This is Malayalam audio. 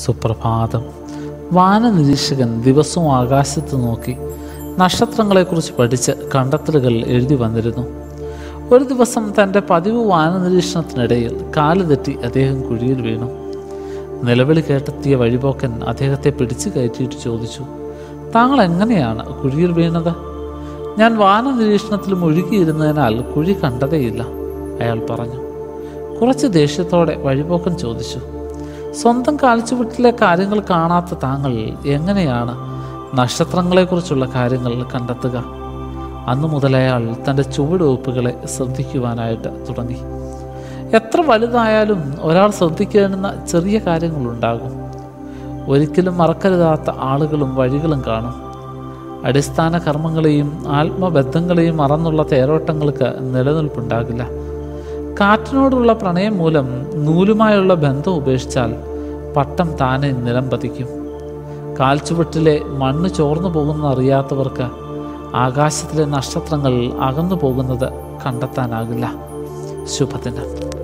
സുപ്രഭാതം വാനനിരീക്ഷകൻ ദിവസവും ആകാശത്ത് നോക്കി നക്ഷത്രങ്ങളെക്കുറിച്ച് പഠിച്ച് കണ്ടെത്തലുകൾ എഴുതി വന്നിരുന്നു ഒരു ദിവസം തൻ്റെ പതിവ് വാനനിരീക്ഷണത്തിനിടയിൽ കാല് തെറ്റി അദ്ദേഹം കുഴിയിൽ വീണു നിലവിളി കേട്ടെത്തിയ വഴിപോക്കൻ അദ്ദേഹത്തെ പിടിച്ചു കയറ്റിയിട്ട് ചോദിച്ചു താങ്കൾ എങ്ങനെയാണ് കുഴിയിൽ വീണത് ഞാൻ വാനനിരീക്ഷണത്തിൽ മുഴുകിയിരുന്നതിനാൽ കുഴി കണ്ടതേയില്ല അയാൾ പറഞ്ഞു കുറച്ച് ദേഷ്യത്തോടെ വഴിപോക്കൻ ചോദിച്ചു സ്വന്തം കാൽച്ചുവട്ടിലെ കാര്യങ്ങൾ കാണാത്ത താങ്കൾ എങ്ങനെയാണ് നക്ഷത്രങ്ങളെക്കുറിച്ചുള്ള കാര്യങ്ങൾ കണ്ടെത്തുക അന്നു മുതൽ അയാൾ തൻ്റെ ചുവടുവെപ്പുകളെ ശ്രദ്ധിക്കുവാനായിട്ട് തുടങ്ങി എത്ര വലുതായാലും ഒരാൾ ശ്രദ്ധിക്കേണ്ടുന്ന ചെറിയ കാര്യങ്ങളുണ്ടാകും ഒരിക്കലും മറക്കരുതാത്ത ആളുകളും വഴികളും കാണും അടിസ്ഥാന കർമ്മങ്ങളെയും ആത്മബന്ധങ്ങളെയും മറന്നുള്ള തേരോട്ടങ്ങൾക്ക് നിലനിൽപ്പുണ്ടാകില്ല കാറ്റിനോടുള്ള പ്രണയം മൂലം നൂലുമായുള്ള ബന്ധം ഉപേക്ഷിച്ചാൽ പട്ടം താനെ നിലം പതിക്കും കാൽച്ചുവട്ടിലെ മണ്ണ് ചോർന്നു പോകുന്നത് അറിയാത്തവർക്ക് ആകാശത്തിലെ നക്ഷത്രങ്ങൾ അകന്നു പോകുന്നത് കണ്ടെത്താനാകില്ല ശുഭദിനം